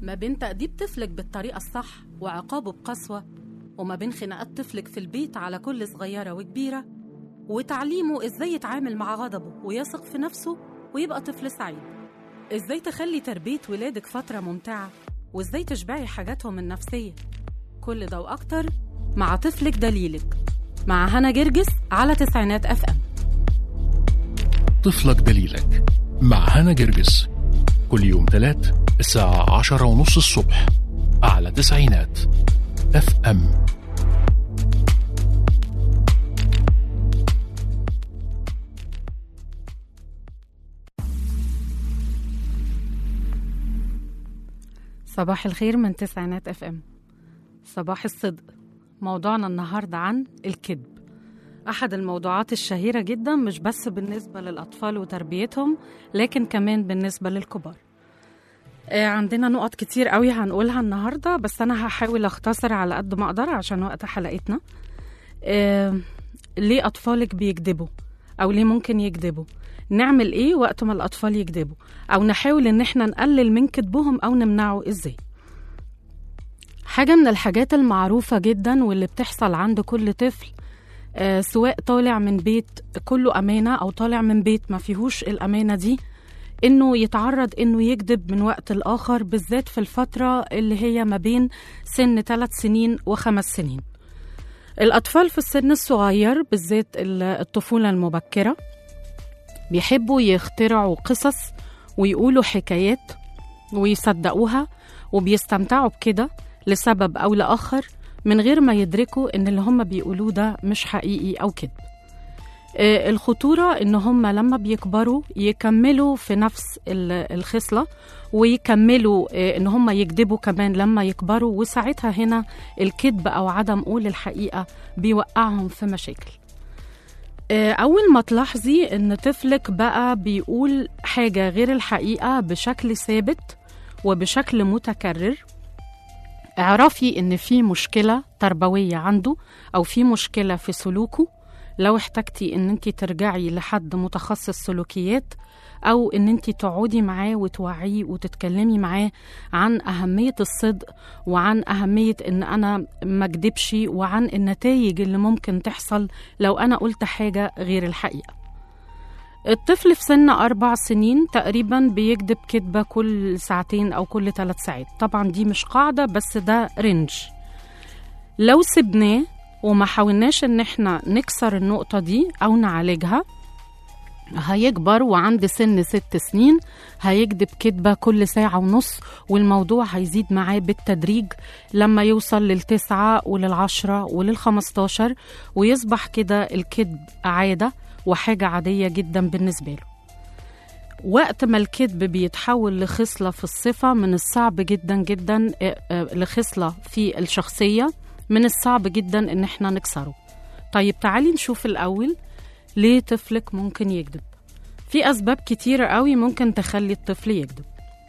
ما بين تأديب طفلك بالطريقة الصح وعقابه بقسوة وما بين خناقات طفلك في البيت على كل صغيرة وكبيرة وتعليمه إزاي يتعامل مع غضبه ويثق في نفسه ويبقى طفل سعيد إزاي تخلي تربية ولادك فترة ممتعة وإزاي تشبعي حاجاتهم النفسية كل ده وأكتر مع طفلك دليلك مع هنا جرجس على تسعينات أف أم طفلك دليلك مع هنا جرجس كل يوم تلات الساعة عشرة ونص الصبح على تسعينات اف ام صباح الخير من تسعينات اف ام صباح الصدق موضوعنا النهاردة عن الكذب أحد الموضوعات الشهيرة جدا مش بس بالنسبة للأطفال وتربيتهم لكن كمان بالنسبة للكبار آه، عندنا نقط كتير قوي هنقولها النهاردة بس أنا هحاول أختصر على قد ما أقدر عشان وقت حلقتنا آه، ليه أطفالك بيكذبوا أو ليه ممكن يكذبوا نعمل إيه وقت ما الأطفال يكذبوا أو نحاول إن إحنا نقلل من كذبهم أو نمنعه إزاي حاجة من الحاجات المعروفة جدا واللي بتحصل عند كل طفل آه، سواء طالع من بيت كله أمانة أو طالع من بيت ما فيهوش الأمانة دي إنه يتعرض إنه يكذب من وقت لآخر بالذات في الفترة اللي هي ما بين سن ثلاث سنين وخمس سنين الأطفال في السن الصغير بالذات ال- الطفولة المبكرة بيحبوا يخترعوا قصص ويقولوا حكايات ويصدقوها وبيستمتعوا بكده لسبب أو لآخر من غير ما يدركوا إن اللي هم بيقولوه ده مش حقيقي أو كذب آه، الخطورة إن هم لما بيكبروا يكملوا في نفس ال- الخصلة ويكملوا آه، إن هم يكذبوا كمان لما يكبروا وساعتها هنا الكذب أو عدم قول الحقيقة بيوقعهم في مشاكل آه، أول ما تلاحظي إن طفلك بقى بيقول حاجة غير الحقيقة بشكل ثابت وبشكل متكرر اعرفي إن في مشكلة تربوية عنده أو في مشكلة في سلوكه لو احتجتي إن أنت ترجعي لحد متخصص سلوكيات أو إن أنت تقعدي معاه وتوعيه وتتكلمي معاه عن أهمية الصدق وعن أهمية إن أنا ما أكدبش وعن النتائج اللي ممكن تحصل لو أنا قلت حاجة غير الحقيقة الطفل في سن أربع سنين تقريبا بيكذب كذبة كل ساعتين أو كل ثلاث ساعات طبعا دي مش قاعدة بس ده رينج لو سبناه وما حاولناش ان احنا نكسر النقطة دي أو نعالجها هيكبر وعند سن ست سنين هيكذب كذبة كل ساعة ونص والموضوع هيزيد معاه بالتدريج لما يوصل للتسعة وللعشرة وللخمستاشر ويصبح كده الكذب عادة وحاجة عادية جدا بالنسبة له وقت ما الكذب بيتحول لخصلة في الصفة من الصعب جدا جدا آه، آه، لخصلة في الشخصية من الصعب جدا ان احنا نكسره طيب تعالي نشوف الأول ليه طفلك ممكن يكذب في أسباب كتيرة قوي ممكن تخلي الطفل يكذب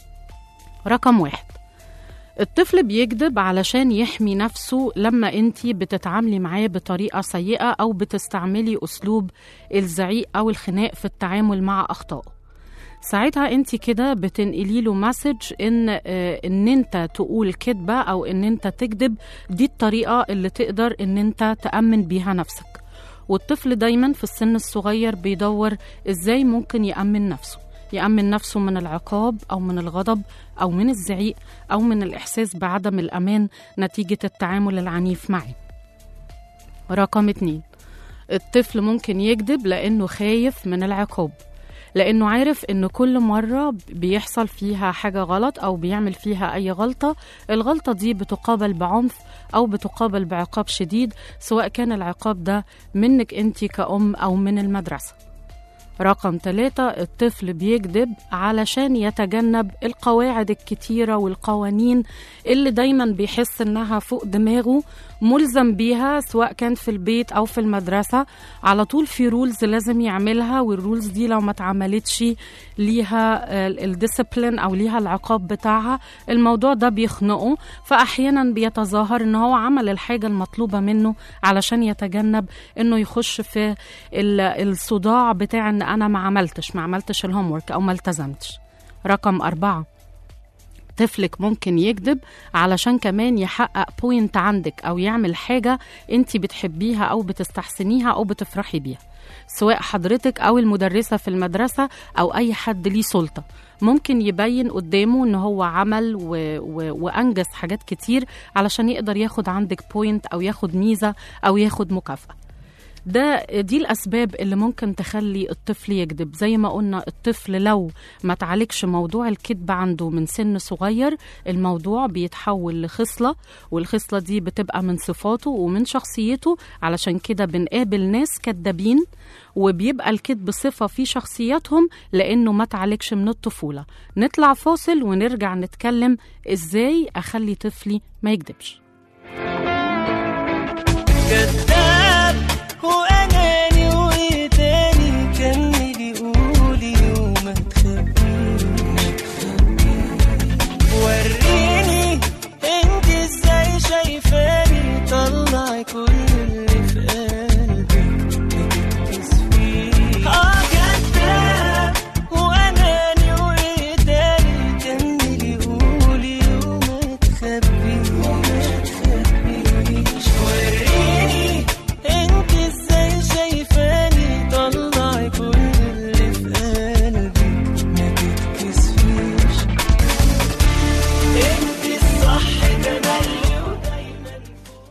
رقم واحد الطفل بيكذب علشان يحمي نفسه لما انتي بتتعاملي معاه بطريقة سيئة أو بتستعملي أسلوب الزعيق أو الخناق في التعامل مع أخطائه ساعتها انت كده بتنقلي له مسج ان آه، ان انت تقول كذبه او ان انت تكذب دي الطريقه اللي تقدر ان انت تامن بيها نفسك والطفل دايما في السن الصغير بيدور ازاي ممكن يامن نفسه يامن نفسه من العقاب او من الغضب او من الزعيق او من الاحساس بعدم الامان نتيجه التعامل العنيف معاه رقم اتنين الطفل ممكن يكذب لانه خايف من العقاب لانه عارف ان كل مره بيحصل فيها حاجه غلط او بيعمل فيها اي غلطه الغلطه دي بتقابل بعنف او بتقابل بعقاب شديد سواء كان العقاب ده منك انت كأم او من المدرسه رقم ثلاثة الطفل بيكذب علشان يتجنب القواعد الكتيرة والقوانين اللي دايما بيحس انها فوق دماغه ملزم بيها سواء كان في البيت او في المدرسة على طول في رولز لازم يعملها والرولز دي لو ما اتعملتش ليها الديسيبلين او ليها العقاب بتاعها الموضوع ده بيخنقه فاحيانا بيتظاهر ان هو عمل الحاجة المطلوبة منه علشان يتجنب انه يخش في ال- الصداع بتاع ان انا ما عملتش ما عملتش الهوم ورك او ما التزمتش رقم أربعة طفلك ممكن يكذب علشان كمان يحقق بوينت عندك او يعمل حاجه انت بتحبيها او بتستحسنيها او بتفرحي بيها سواء حضرتك او المدرسه في المدرسه او اي حد ليه سلطه ممكن يبين قدامه ان هو عمل و... و... وانجز حاجات كتير علشان يقدر ياخد عندك بوينت او ياخد ميزه او ياخد مكافاه ده دي الاسباب اللي ممكن تخلي الطفل يكذب زي ما قلنا الطفل لو ما تعالجش موضوع الكذب عنده من سن صغير الموضوع بيتحول لخصله والخصله دي بتبقى من صفاته ومن شخصيته علشان كده بنقابل ناس كذابين وبيبقى الكذب صفه في شخصياتهم لانه ما تعالجش من الطفوله نطلع فاصل ونرجع نتكلم ازاي اخلي طفلي ما يكذبش كذاب واناني وايه تاني كمل يقولي وما تخبيش وريني انت ازاي شايفاني طلعي كل اللي في قلبك ركز فيه اه كذاب واناني وايه تاني كمل يقولي وما تخبيش وما تخبيش وريني انت ازاي شايفاني طلعي كل اللي في قلبك ما تتكسفيش انت الصح تملي ودايما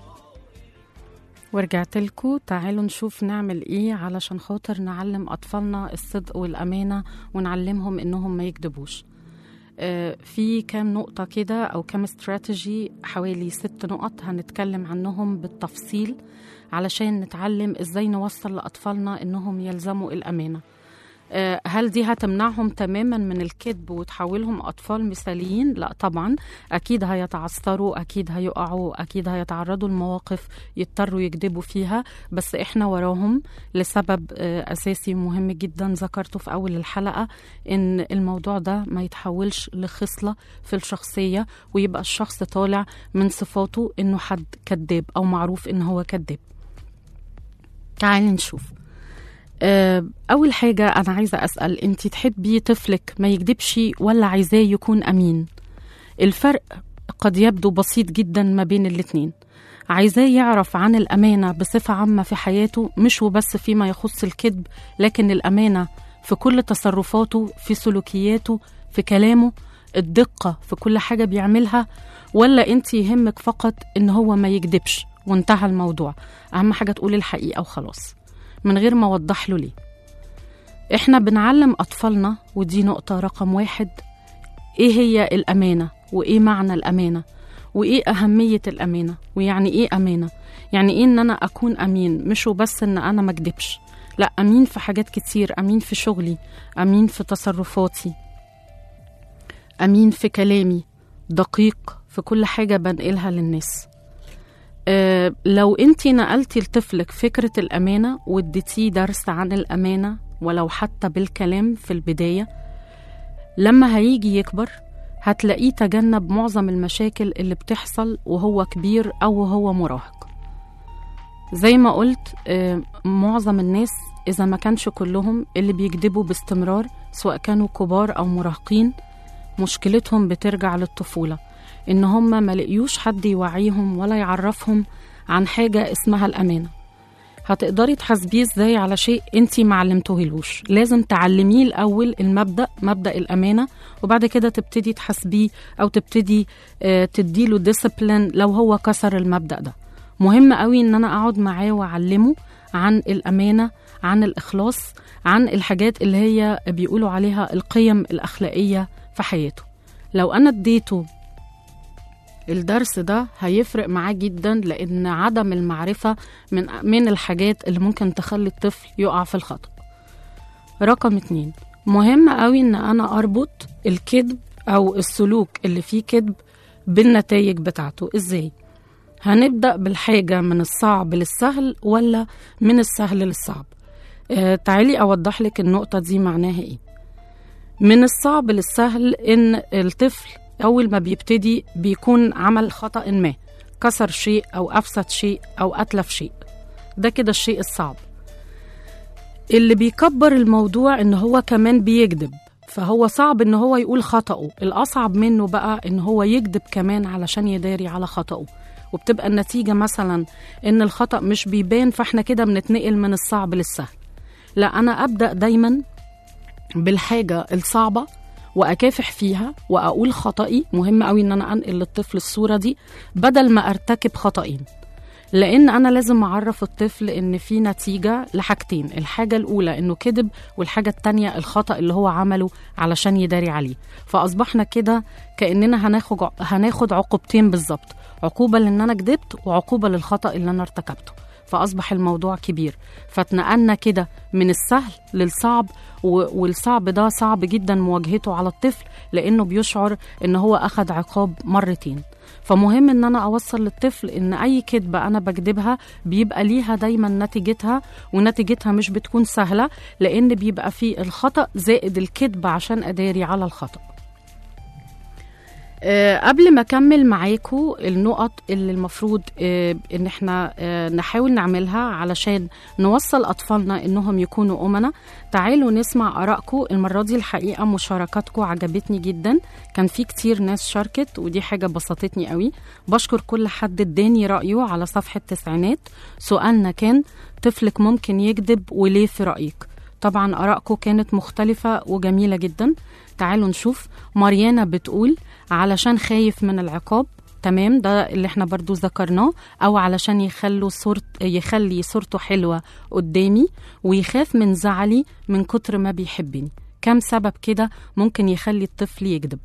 ورجعت لكم تعالوا نشوف نعمل ايه علشان خاطر نعلم اطفالنا الصدق والامانه ونعلمهم انهم ما يكذبوش آه، في كام نقطة كده أو كام استراتيجي حوالي ست نقط هنتكلم عنهم بالتفصيل علشان نتعلم إزاي نوصل لأطفالنا إنهم يلزموا الأمانة آه، هل دي هتمنعهم تماما من الكذب وتحولهم أطفال مثاليين؟ لا طبعا أكيد هيتعثروا أكيد هيقعوا أكيد هيتعرضوا لمواقف يضطروا يكذبوا فيها بس إحنا وراهم لسبب آه، أساسي مهم جدا ذكرته في أول الحلقة إن الموضوع ده ما يتحولش لخصلة في الشخصية ويبقى الشخص طالع من صفاته إنه حد كذاب أو معروف إن هو كذاب تعالي نشوف آه، أول حاجة أنا عايزة أسأل أنت تحبي طفلك ما يكذبش ولا عايزاه يكون أمين الفرق قد يبدو بسيط جدا ما بين الاتنين عايزاه يعرف عن الأمانة بصفة عامة في حياته مش وبس فيما يخص الكذب لكن الأمانة في كل تصرفاته في سلوكياته في كلامه الدقة في كل حاجة بيعملها ولا أنت يهمك فقط إن هو ما يكذبش وانتهى الموضوع أهم حاجة تقولي الحقيقة وخلاص من غير ما أوضح له ليه إحنا بنعلم أطفالنا ودي نقطة رقم واحد إيه هي الأمانة وإيه معنى الأمانة وإيه أهمية الأمانة ويعني إيه أمانة يعني إيه إن أنا أكون أمين مش وبس إن أنا ما أكدبش لا أمين في حاجات كتير أمين في شغلي أمين في تصرفاتي أمين في كلامي دقيق في كل حاجة بنقلها للناس آه، لو انت نقلتي لطفلك فكرة الأمانة واديتيه درس عن الأمانة ولو حتى بالكلام في البداية لما هيجي يكبر هتلاقيه تجنب معظم المشاكل اللي بتحصل وهو كبير أو وهو مراهق زي ما قلت آه، معظم الناس إذا ما كانش كلهم اللي بيكذبوا باستمرار سواء كانوا كبار أو مراهقين مشكلتهم بترجع للطفولة إن هم ما لقيوش حد يوعيهم ولا يعرفهم عن حاجة اسمها الأمانة هتقدري تحاسبيه ازاي على شيء انتي معلمتهلوش لازم تعلميه الاول المبدا مبدا الامانه وبعد كده تبتدي تحاسبيه او تبتدي آه، تديله ديسيبلين لو هو كسر المبدا ده مهم قوي ان انا اقعد معاه واعلمه عن الامانه عن الاخلاص عن الحاجات اللي هي بيقولوا عليها القيم الاخلاقيه في حياته لو انا اديته الدرس ده هيفرق معاه جدا لان عدم المعرفه من من الحاجات اللي ممكن تخلي الطفل يقع في الخطأ رقم اتنين مهم قوي ان انا اربط الكذب او السلوك اللي فيه كذب بالنتائج بتاعته ازاي هنبدأ بالحاجة من الصعب للسهل ولا من السهل للصعب آه تعالي أوضح لك النقطة دي معناها إيه من الصعب للسهل إن الطفل أول ما بيبتدي بيكون عمل خطأ ما كسر شيء أو أفسد شيء أو أتلف شيء ده كده الشيء الصعب اللي بيكبر الموضوع إن هو كمان بيكذب فهو صعب ان هو يقول خطأه الأصعب منه بقى ان هو يكذب كمان علشان يداري على خطأه وبتبقى النتيجة مثلا ان الخطأ مش بيبان فاحنا كده بنتنقل من الصعب للسهل لا أنا أبدأ دايما بالحاجة الصعبة وأكافح فيها وأقول خطأي مهم قوي إن أنا أنقل للطفل الصورة دي بدل ما أرتكب خطأين لأن أنا لازم أعرف الطفل إن في نتيجة لحاجتين الحاجة الأولى إنه كذب والحاجة التانية الخطأ اللي هو عمله علشان يداري عليه فأصبحنا كده كأننا هناخد هناخد عقوبتين بالظبط عقوبة لأن أنا كذبت وعقوبة للخطأ اللي أنا ارتكبته فأصبح الموضوع كبير فاتنقلنا كده من السهل للصعب و- والصعب ده صعب جدا مواجهته على الطفل لأنه بيشعر إن هو أخد عقاب مرتين فمهم ان انا اوصل للطفل ان اي كذبه انا بكذبها بيبقى ليها دايما نتيجتها ونتيجتها مش بتكون سهله لان بيبقى في الخطا زائد الكذب عشان اداري على الخطا آه، قبل ما اكمل معاكم النقط اللي المفروض آه، ان احنا آه، نحاول نعملها علشان نوصل اطفالنا انهم يكونوا امنا تعالوا نسمع ارائكم المره دي الحقيقه مشاركاتكم عجبتني جدا كان في كتير ناس شاركت ودي حاجه بسطتني قوي بشكر كل حد اداني رايه على صفحه تسعينات سؤالنا كان طفلك ممكن يكذب وليه في رايك طبعا ارائكم كانت مختلفه وجميله جدا تعالوا نشوف ماريانا بتقول علشان خايف من العقاب تمام ده اللي احنا برضو ذكرناه او علشان يخلوا صورت يخلي صورته حلوه قدامي ويخاف من زعلي من كتر ما بيحبني كم سبب كده ممكن يخلي الطفل يكذب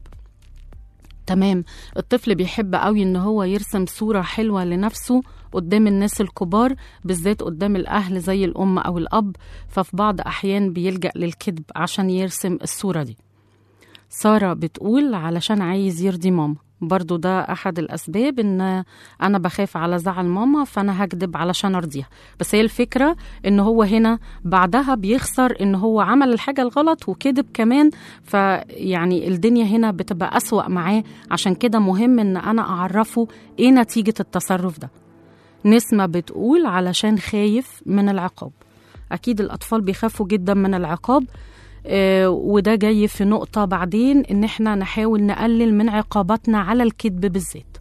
تمام الطفل بيحب قوي ان هو يرسم صورة حلوة لنفسه قدام الناس الكبار بالذات قدام الأهل زي الأم أو الأب ففي بعض أحيان بيلجأ للكذب عشان يرسم الصورة دي سارة بتقول علشان عايز يرضي ماما برضو ده أحد الأسباب إن أنا بخاف على زعل ماما فأنا هكذب علشان أرضيها بس هي الفكرة إن هو هنا بعدها بيخسر إن هو عمل الحاجة الغلط وكذب كمان فيعني الدنيا هنا بتبقى أسوأ معاه عشان كده مهم إن أنا أعرفه إيه نتيجة التصرف ده نسمة بتقول علشان خايف من العقاب أكيد الأطفال بيخافوا جدا من العقاب آه، وده جاي في نقطة بعدين إن إحنا نحاول نقلل من عقاباتنا على الكذب بالذات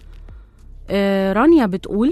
آه، رانيا بتقول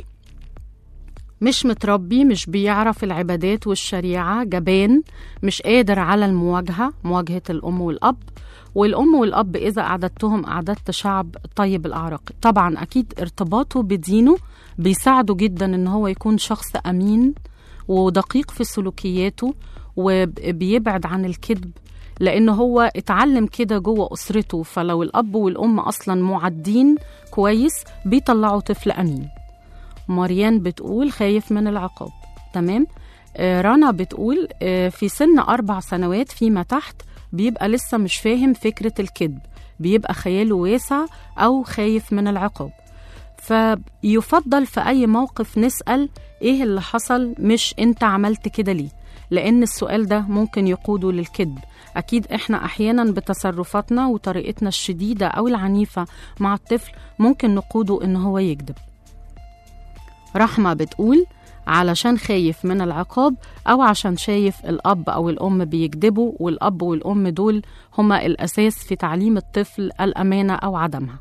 مش متربي مش بيعرف العبادات والشريعة جبان مش قادر على المواجهة مواجهة الأم والأب والأم والأب إذا أعددتهم أعددت شعب طيب الأعراق طبعا أكيد ارتباطه بدينه بيساعده جدا إن هو يكون شخص أمين ودقيق في سلوكياته وبيبعد عن الكذب لأن هو اتعلم كده جوه أسرته فلو الأب والأم أصلا معدين كويس بيطلعوا طفل أمين مريان بتقول خايف من العقاب تمام آه رنا بتقول آه في سن أربع سنوات فيما تحت بيبقى لسه مش فاهم فكرة الكذب بيبقى خياله واسع أو خايف من العقاب فيفضل في أي موقف نسأل إيه اللي حصل مش أنت عملت كده ليه لأن السؤال ده ممكن يقوده للكذب أكيد إحنا أحيانا بتصرفاتنا وطريقتنا الشديدة أو العنيفة مع الطفل ممكن نقوده إن هو يكذب رحمة بتقول علشان خايف من العقاب أو عشان شايف الأب أو الأم بيكذبوا والأب والأم دول هما الأساس في تعليم الطفل الأمانة أو عدمها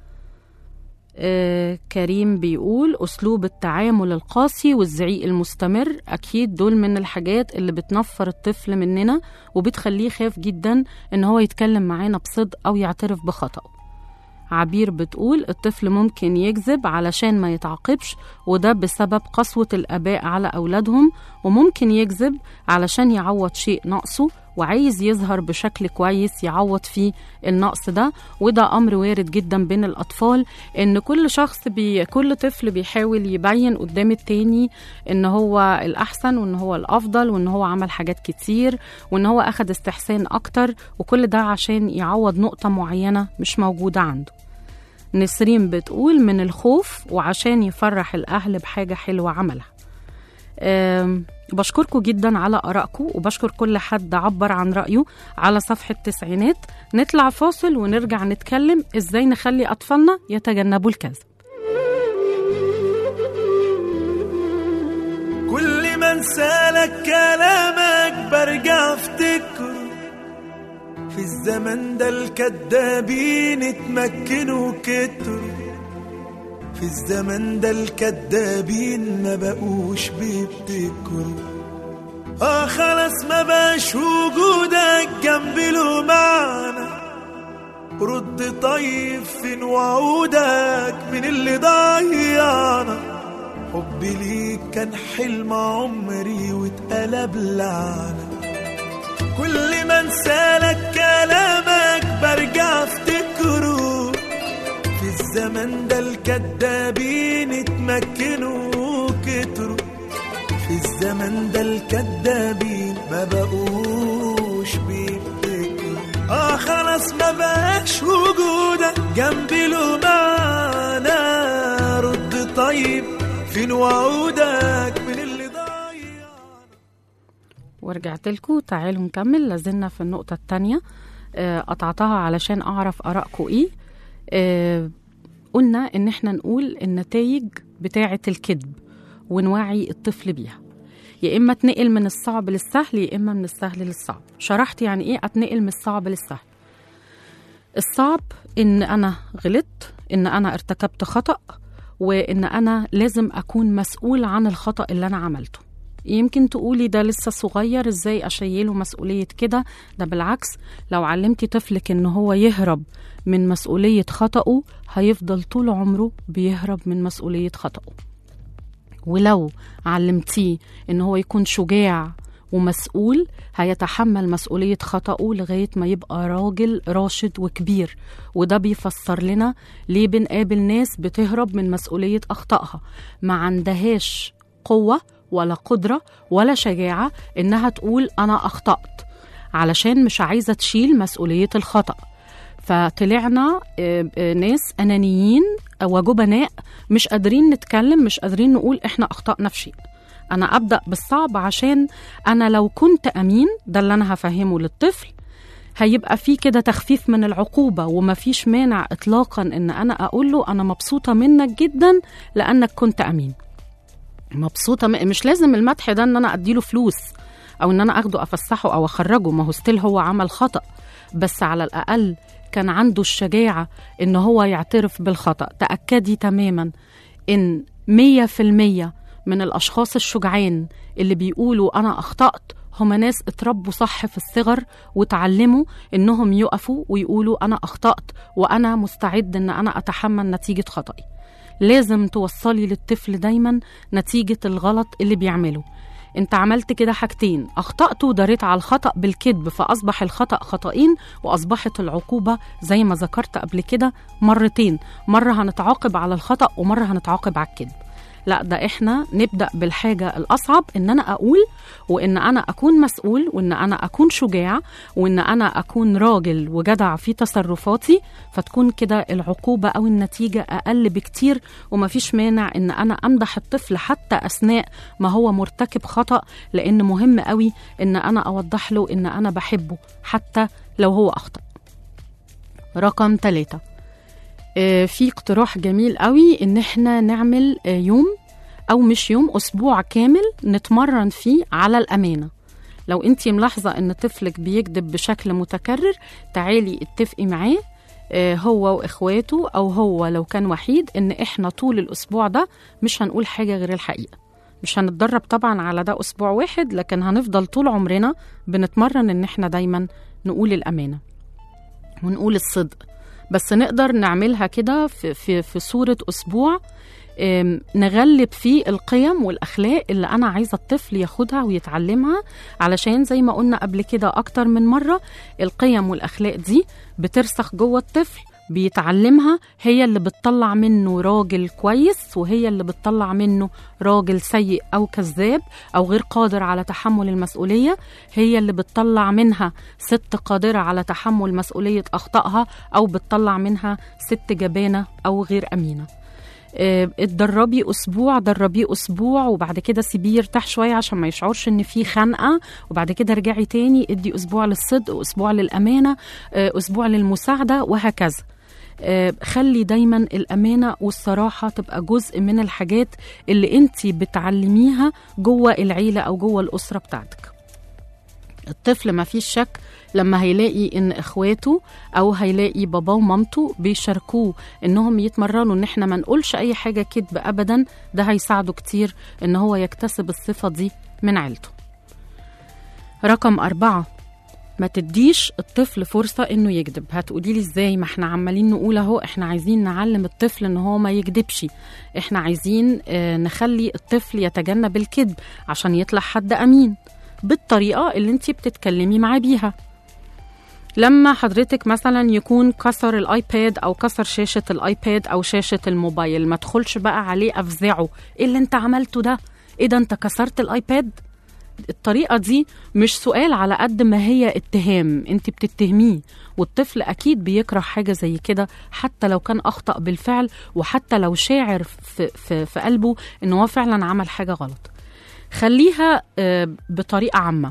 آه كريم بيقول أسلوب التعامل القاسي والزعيق المستمر أكيد دول من الحاجات اللي بتنفر الطفل مننا وبتخليه خاف جدا إن هو يتكلم معانا بصدق أو يعترف بخطأه عبير بتقول الطفل ممكن يكذب علشان ما يتعاقبش وده بسبب قسوة الآباء على أولادهم وممكن يكذب علشان يعوض شيء ناقصه وعايز يظهر بشكل كويس يعوض فيه النقص ده وده أمر وارد جدا بين الأطفال إن كل شخص بي كل طفل بيحاول يبين قدام التاني إن هو الأحسن وإن هو الأفضل وإن هو عمل حاجات كتير وإن هو أخد استحسان أكتر وكل ده عشان يعوض نقطة معينة مش موجودة عنده نسرين بتقول من الخوف وعشان يفرح الأهل بحاجة حلوة عملها أم، بشكركم جدا على آرائكم وبشكر كل حد عبر عن رأيه على صفحة تسعينات نطلع فاصل ونرجع نتكلم إزاي نخلي أطفالنا يتجنبوا الكذب كل ما انسالك كلامك برجع افتكره الزمن ده الكدابين اتمكنوا كتروا في الزمن ده الكدابين ما بقوش بيبتكروا اه خلاص ما بقاش وجودك جنب له معنى رد طيب فين وعودك من اللي ضيعنا حبي ليك كان حلم عمري واتقلب لعنة كل ما انسالك كلامك برجع افتكره في الزمن ده الكدابين اتمكنوا كتروا في الزمن ده الكدابين ما بقوش بيفتكروا اه خلاص ما بقاش وجودك جنبي له معنى رد طيب فين وعودك من اللي ضيع ورجعت لكم تعالوا نكمل لازلنا في النقطة التانية آه، قطعتها علشان أعرف آرائكم إيه آه، قلنا إن إحنا نقول النتائج بتاعة الكذب ونوعي الطفل بيها يا إما اتنقل من الصعب للسهل يا إما من السهل للصعب شرحت يعني إيه أتنقل من الصعب للسهل الصعب إن أنا غلطت إن أنا ارتكبت خطأ وإن أنا لازم أكون مسؤول عن الخطأ اللي أنا عملته يمكن تقولي ده لسه صغير ازاي اشيله مسؤولية كده ده بالعكس لو علمتي طفلك ان هو يهرب من مسؤولية خطأه هيفضل طول عمره بيهرب من مسؤولية خطأه ولو علمتيه ان هو يكون شجاع ومسؤول هيتحمل مسؤولية خطأه لغاية ما يبقى راجل راشد وكبير وده بيفسر لنا ليه بنقابل ناس بتهرب من مسؤولية أخطائها ما عندهاش قوة ولا قدرة ولا شجاعة إنها تقول أنا أخطأت علشان مش عايزة تشيل مسؤولية الخطأ فطلعنا آه، آه، ناس أنانيين وجبناء مش قادرين نتكلم مش قادرين نقول إحنا أخطأنا في شيء أنا أبدأ بالصعب عشان أنا لو كنت أمين ده اللي أنا هفهمه للطفل هيبقى في كده تخفيف من العقوبة ومفيش مانع إطلاقا إن أنا أقول له أنا مبسوطة منك جدا لأنك كنت أمين مبسوطة م- مش لازم المدح ده إن أنا أديله فلوس أو إن أنا أخده أفسحه أو أخرجه ما هو ستيل هو عمل خطأ بس على الأقل كان عنده الشجاعة إن هو يعترف بالخطأ تأكدي تماما إن مية في المية من الأشخاص الشجعان اللي بيقولوا أنا أخطأت هما ناس اتربوا صح في الصغر وتعلموا إنهم يقفوا ويقولوا أنا أخطأت وأنا مستعد إن أنا أتحمل نتيجة خطأي لازم توصلي للطفل دايما نتيجة الغلط اللي بيعمله انت عملت كده حاجتين اخطأت وداريت على الخطأ بالكذب فأصبح الخطأ خطأين وأصبحت العقوبة زي ما ذكرت قبل كده مرتين مرة هنتعاقب على الخطأ ومرة هنتعاقب على الكذب لا ده احنا نبدا بالحاجه الاصعب ان انا اقول وان انا اكون مسؤول وان انا اكون شجاع وان انا اكون راجل وجدع في تصرفاتي فتكون كده العقوبه او النتيجه اقل بكتير ومفيش مانع ان انا امدح الطفل حتى اثناء ما هو مرتكب خطا لان مهم قوي ان انا اوضح له ان انا بحبه حتى لو هو اخطا رقم ثلاثة آه، في اقتراح جميل قوي ان احنا نعمل آه، يوم او مش يوم اسبوع كامل نتمرن فيه على الامانه لو انت ملاحظه ان طفلك بيكذب بشكل متكرر تعالي اتفقي معاه آه، هو واخواته او هو لو كان وحيد ان احنا طول الاسبوع ده مش هنقول حاجه غير الحقيقه مش هنتدرب طبعا على ده اسبوع واحد لكن هنفضل طول عمرنا بنتمرن ان احنا دايما نقول الامانه ونقول الصدق بس نقدر نعملها كده في, في, في صورة أسبوع آم، نغلب فيه القيم والأخلاق اللي أنا عايزة الطفل ياخدها ويتعلمها علشان زي ما قلنا قبل كده أكتر من مرة القيم والأخلاق دي بترسخ جوه الطفل بيتعلمها هي اللي بتطلع منه راجل كويس وهي اللي بتطلع منه راجل سيء أو كذاب أو غير قادر على تحمل المسؤولية هي اللي بتطلع منها ست قادرة على تحمل مسؤولية أخطائها أو بتطلع منها ست جبانة أو غير أمينة آه، اتدربي اسبوع دربيه اسبوع وبعد كده سيبيه يرتاح شويه عشان ما يشعرش ان في خنقه وبعد كده ارجعي تاني ادي اسبوع للصدق واسبوع للامانه آه، اسبوع للمساعده وهكذا آه، خلي دايما الامانه والصراحه تبقى جزء من الحاجات اللي انت بتعلميها جوه العيله او جوه الاسره بتاعتك الطفل ما فيش شك لما هيلاقي ان اخواته او هيلاقي باباه ومامته بيشاركوه انهم يتمرنوا ان احنا ما نقولش اي حاجه كذب ابدا ده هيساعده كتير ان هو يكتسب الصفه دي من عيلته رقم أربعة ما تديش الطفل فرصة إنه يكذب هتقولي لي إزاي ما إحنا عمالين نقول أهو إحنا عايزين نعلم الطفل إن هو ما يكذبش إحنا عايزين آه، نخلي الطفل يتجنب الكذب عشان يطلع حد أمين بالطريقة اللي انت بتتكلمي معاه بيها لما حضرتك مثلا يكون كسر الايباد او كسر شاشه الايباد او شاشه الموبايل ما تدخلش بقى عليه افزعه ايه اللي انت عملته ده ايه ده انت كسرت الايباد الطريقه دي مش سؤال على قد ما هي اتهام انت بتتهميه والطفل اكيد بيكره حاجه زي كده حتى لو كان اخطا بالفعل وحتى لو شاعر في, في, في قلبه ان هو فعلا عمل حاجه غلط خليها آه، بطريقه عامه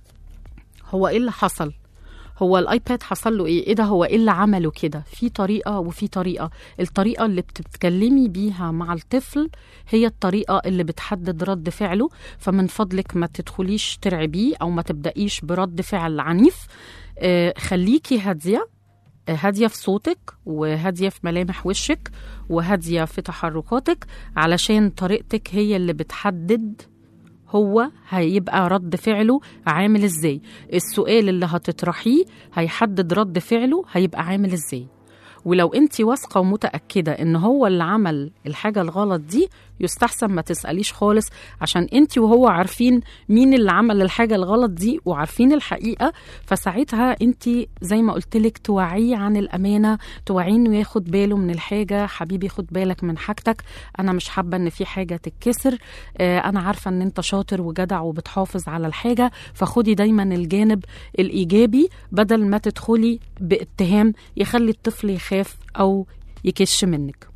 هو ايه اللي حصل هو الايباد حصل له ايه ايه ده هو ايه اللي عمله كده في طريقه وفي طريقه الطريقه اللي بتتكلمي بيها مع الطفل هي الطريقه اللي بتحدد رد فعله فمن فضلك ما تدخليش ترعبيه او ما تبدايش برد فعل عنيف آه، خليكي هاديه آه، هاديه في صوتك وهاديه في ملامح وشك وهاديه في تحركاتك علشان طريقتك هي اللي بتحدد هو هيبقى رد فعله عامل ازاي السؤال اللي هتطرحيه هيحدد رد فعله هيبقى عامل ازاي ولو انت واثقه ومتاكده ان هو اللي عمل الحاجه الغلط دي يستحسن ما تساليش خالص عشان انت وهو عارفين مين اللي عمل الحاجه الغلط دي وعارفين الحقيقه فساعتها انت زي ما قلت لك توعيه عن الامانه توعيه انه ياخد باله من الحاجه حبيبي خد بالك من حاجتك انا مش حابه ان في حاجه تتكسر آه، انا عارفه ان انت شاطر وجدع وبتحافظ على الحاجه فخدي دايما الجانب الايجابي بدل ما تدخلي باتهام يخلي الطفل يخاف او يكش منك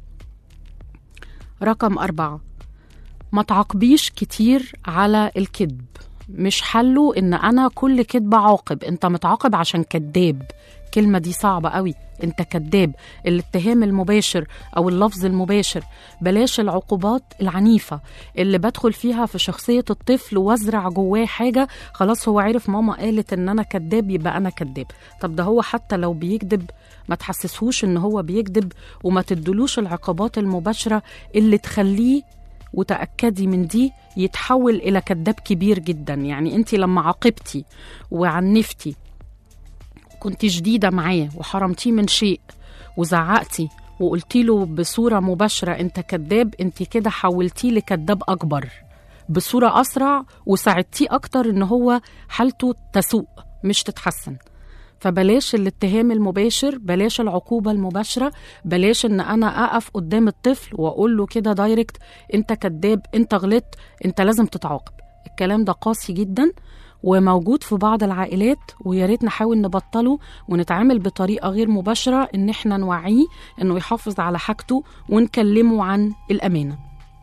رقم أربعة ما تعاقبيش كتير على الكذب مش حله ان انا كل كذب عاقب انت متعاقب عشان كذاب الكلمة دي صعبة قوي انت كذاب الاتهام المباشر او اللفظ المباشر بلاش العقوبات العنيفة اللي بدخل فيها في شخصية الطفل وازرع جواه حاجة خلاص هو عرف ماما قالت ان انا كذاب يبقى انا كذاب طب ده هو حتى لو بيكذب ما تحسسهوش ان هو بيكذب وما تدلوش العقوبات المباشرة اللي تخليه وتأكدي من دي يتحول إلى كذاب كبير جدا يعني أنت لما عاقبتي وعنفتي كنت شديدة معاه وحرمتيه من شيء وزعقتي وقلتي له بصورة مباشرة أنت كذاب أنت كده حولتيه لكذاب أكبر بصورة أسرع وساعدتيه أكتر إن هو حالته تسوء مش تتحسن فبلاش الاتهام المباشر بلاش العقوبة المباشرة بلاش ان انا اقف قدام الطفل واقول له كده دايركت انت كذاب انت غلطت انت لازم تتعاقب الكلام ده قاسي جدا وموجود في بعض العائلات ويا ريت نحاول نبطله ونتعامل بطريقة غير مباشرة ان احنا نوعيه انه يحافظ على حاجته ونكلمه عن الامانة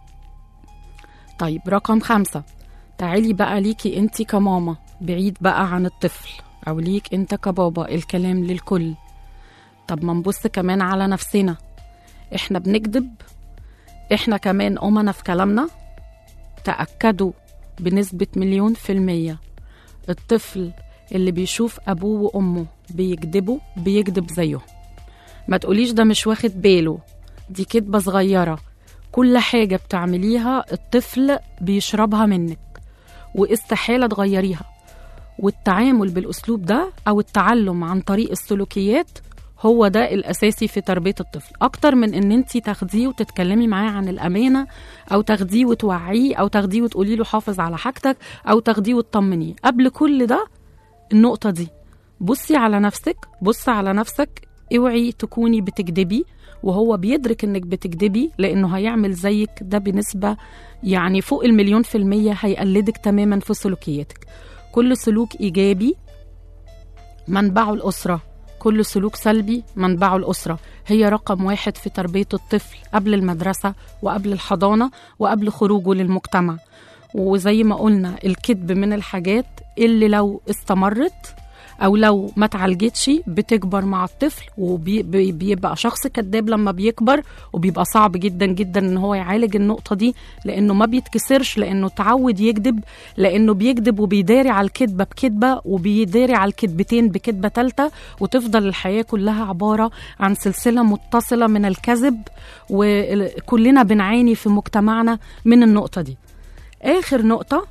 طيب رقم خمسة تعالي بقى ليكي انت كماما بعيد بقى عن الطفل او ليك انت كبابا الكلام للكل طب ما نبص كمان على نفسنا احنا بنكذب احنا كمان امنا في كلامنا تاكدوا بنسبه مليون في الميه الطفل اللي بيشوف ابوه وامه بيكذبوا بيكذب زيهم ما تقوليش ده مش واخد باله دي كدبه صغيره كل حاجه بتعمليها الطفل بيشربها منك واستحاله تغيريها والتعامل بالاسلوب ده او التعلم عن طريق السلوكيات هو ده الاساسي في تربيه الطفل اكتر من ان انت تاخديه وتتكلمي معاه عن الامانه او تاخديه وتوعيه او تاخديه وتقولي له حافظ على حاجتك او تاخديه وتطمنيه قبل كل ده النقطه دي بصي على نفسك بص على نفسك اوعي تكوني بتكدبي وهو بيدرك انك بتكدبي لانه هيعمل زيك ده بنسبه يعني فوق المليون في الميه هيقلدك تماما في سلوكياتك كل سلوك ايجابي منبعه الاسره كل سلوك سلبي منبعه الاسره هي رقم واحد في تربيه الطفل قبل المدرسه وقبل الحضانه وقبل خروجه للمجتمع وزي ما قلنا الكذب من الحاجات اللي لو استمرت او لو ما اتعالجتش بتكبر مع الطفل وبيبقى شخص كذاب لما بيكبر وبيبقى صعب جدا جدا ان هو يعالج النقطه دي لانه ما بيتكسرش لانه تعود يكذب لانه بيكذب وبيداري على الكذبه بكذبه وبيداري على الكذبتين بكذبه ثالثه وتفضل الحياه كلها عباره عن سلسله متصله من الكذب وكلنا بنعاني في مجتمعنا من النقطه دي اخر نقطه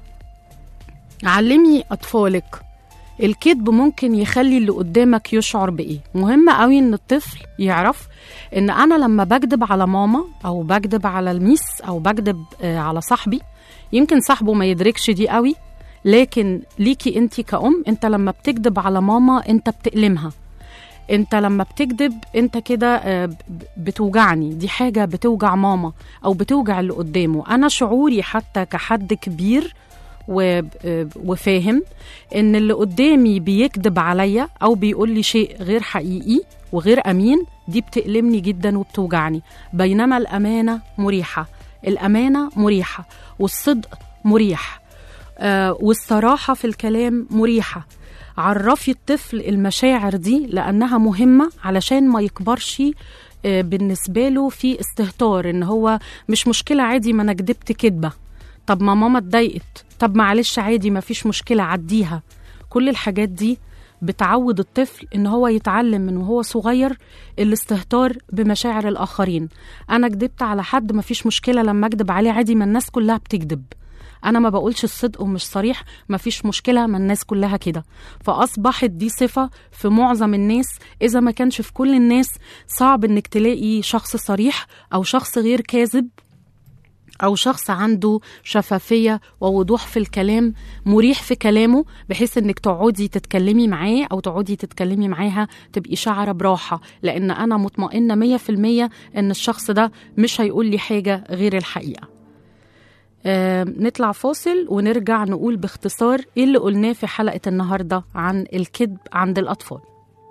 علمي اطفالك الكذب ممكن يخلي اللي قدامك يشعر بايه مهم قوي ان الطفل يعرف ان انا لما بكذب على ماما او بكذب على الميس او بكذب آه، على صاحبي يمكن صاحبه ما يدركش دي قوي لكن ليكي انت كأم انت لما بتكذب على ماما انت بتألمها انت لما بتكذب انت كده آه، ب- بتوجعني دي حاجة بتوجع ماما او بتوجع اللي قدامه انا شعوري حتى كحد كبير و- آه، وفاهم ان اللي قدامي بيكذب عليا او بيقول لي شيء غير حقيقي وغير امين دي بتألمني جدا وبتوجعني بينما الامانه مريحه الامانه مريحه والصدق مريح آه والصراحه في الكلام مريحه عرفي الطفل المشاعر دي لانها مهمه علشان ما يكبرش آه، بالنسبه له في استهتار ان هو مش مشكله عادي ما انا كدبت كدبه طب ما ماما اتضايقت طب معلش عادي ما فيش مشكله عديها كل الحاجات دي بتعود الطفل ان هو يتعلم من وهو صغير الاستهتار بمشاعر الاخرين انا كدبت على حد ما فيش مشكله لما اكدب عليه عادي ما الناس كلها بتكذب انا ما بقولش الصدق ومش صريح ما فيش مشكله ما الناس كلها كده فاصبحت دي صفه في معظم الناس اذا ما كانش في كل الناس صعب انك تلاقي شخص صريح او شخص غير كاذب أو شخص عنده شفافية ووضوح في الكلام مريح في كلامه بحيث إنك تقعدي تتكلمي معاه أو تقعدي تتكلمي معاها تبقي شعرة براحة لأن أنا مطمئنة مية في المية إن الشخص ده مش هيقول لي حاجة غير الحقيقة آه نطلع فاصل ونرجع نقول باختصار إيه اللي قلناه في حلقة النهاردة عن الكذب عند الأطفال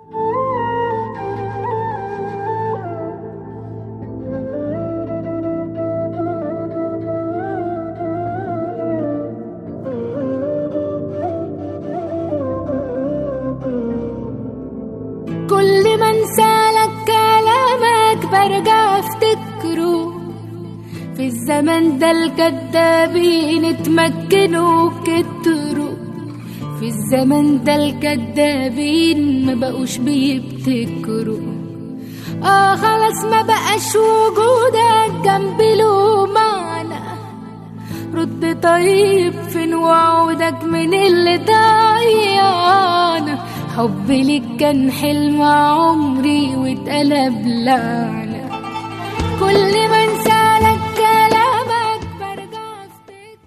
كل ما انسالك كلامك برجع افتكره في الزمن ده الكدابين اتمكنوا كتروا في الزمن ده الكدابين ما بقوش بيبتكروا اه خلاص ما بقاش وجودك جنبي له معنى رد طيب فين وعودك من اللي ضيعنا حبي ليك كان حلم عمري واتقلب لعنة كل ما انسالك كلامك برجع افتكر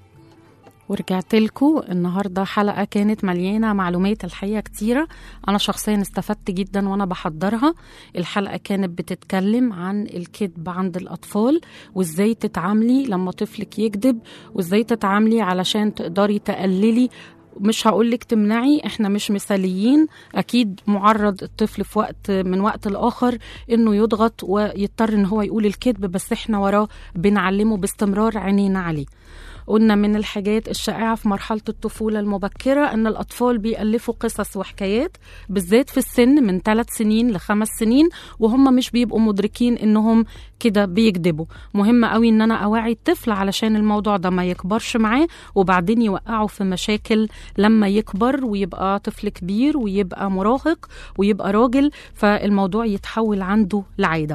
ورجعت لكم النهارده حلقه كانت مليانه معلومات الحقيقه كتيره انا شخصيا استفدت جدا وانا بحضرها الحلقه كانت بتتكلم عن الكذب عند الاطفال وازاي تتعاملي لما طفلك يكذب وازاي تتعاملي علشان تقدري تقللي مش هقولك تمنعي احنا مش مثاليين اكيد معرض الطفل في وقت من وقت لاخر انه يضغط ويضطر ان هو يقول الكذب بس احنا وراه بنعلمه باستمرار عينينا عليه قلنا من الحاجات الشائعة في مرحلة الطفولة المبكرة أن الأطفال بيألفوا قصص وحكايات بالذات في السن من ثلاث سنين لخمس سنين وهم مش بيبقوا مدركين أنهم كده بيكذبوا مهم قوي أن أنا أوعي الطفل علشان الموضوع ده ما يكبرش معاه وبعدين يوقعه في مشاكل لما يكبر ويبقى طفل كبير ويبقى مراهق ويبقى راجل فالموضوع يتحول عنده لعادة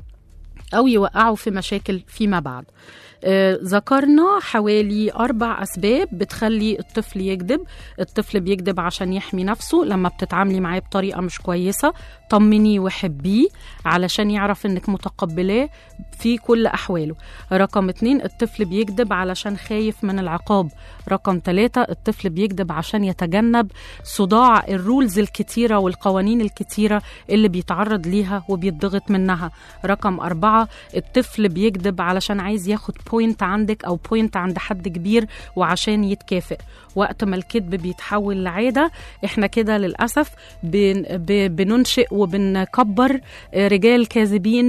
أو يوقعه في مشاكل فيما بعد آه، ذكرنا حوالي أربع أسباب بتخلي الطفل يكذب الطفل بيكذب عشان يحمي نفسه لما بتتعاملي معاه بطريقة مش كويسة طمنيه وحبيه علشان يعرف انك متقبلاه في كل أحواله رقم اتنين الطفل بيكذب علشان خايف من العقاب رقم ثلاثة الطفل بيكذب عشان يتجنب صداع الرولز الكتيرة والقوانين الكتيرة اللي بيتعرض ليها وبيتضغط منها رقم أربعة الطفل بيكذب علشان عايز ياخد بوينت عندك أو بوينت عند حد كبير وعشان يتكافئ وقت ما الكذب بيتحول لعادة احنا كده للأسف بن ب- بننشئ وبنكبر آه، رجال كاذبين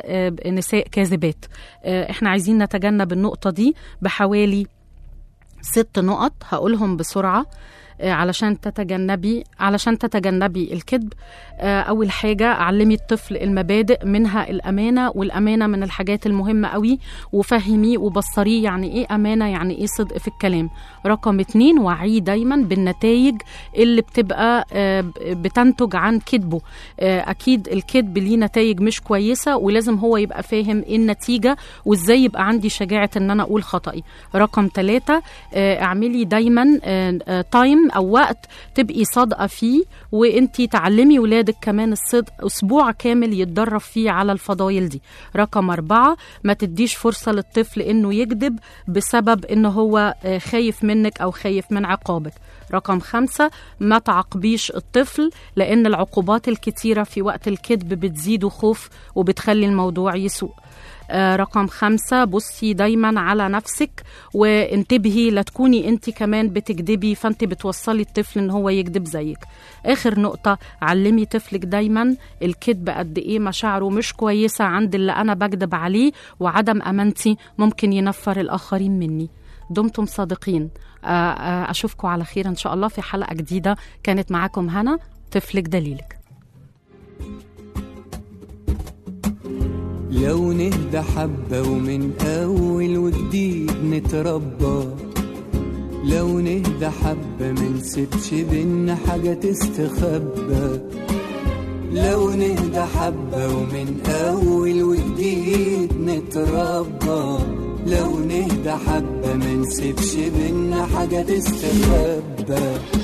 ونساء كاذبات آه، احنا عايزين نتجنب النقطة دي بحوالي ست نقط هقولهم بسرعة آه، علشان تتجنبي علشان تتجنبي الكذب آه، اول حاجه علمي الطفل المبادئ منها الامانه والامانه من الحاجات المهمه قوي وفهميه وبصريه يعني ايه امانه يعني ايه صدق في الكلام رقم اتنين وعيه دايما بالنتائج اللي بتبقى آه، ب- بتنتج عن كذبه آه، اكيد الكذب ليه نتائج مش كويسه ولازم هو يبقى فاهم ايه النتيجه وازاي يبقى عندي شجاعه ان انا اقول خطأي رقم ثلاثة اعملي دايما آه، آه، تايم او وقت تبقي صادقه فيه وانتي تعلمي ولادك كمان الصدق اسبوع كامل يتدرب فيه على الفضايل دي رقم أربعة ما تديش فرصة للطفل انه يكذب بسبب ان هو آه، خايف منك او خايف من عقابك رقم خمسة ما تعاقبيش الطفل لأن العقوبات الكتيرة في وقت الكذب بتزيد خوف وبتخلي الموضوع يسوء آه، رقم خمسة بصي دايما على نفسك وانتبهي لا تكوني انت كمان بتكذبي فانت بتوصلي الطفل ان هو يكذب زيك اخر نقطة علمي طفلك دايما الكذب قد ايه مشاعره مش كويسة عند اللي انا بكذب عليه وعدم امانتي ممكن ينفر الاخرين مني دمتم صادقين آه، آه، اشوفكم على خير ان شاء الله في حلقة جديدة كانت معاكم هنا طفلك دليلك لو نهدى حبة ومن أول وجديد نتربى لو نهدى حبة منسيبش بينا حاجة تستخبى لو نهدى حبة ومن أول وجديد نتربى لو نهدى حبة منسيبش بينا حاجة تستخبى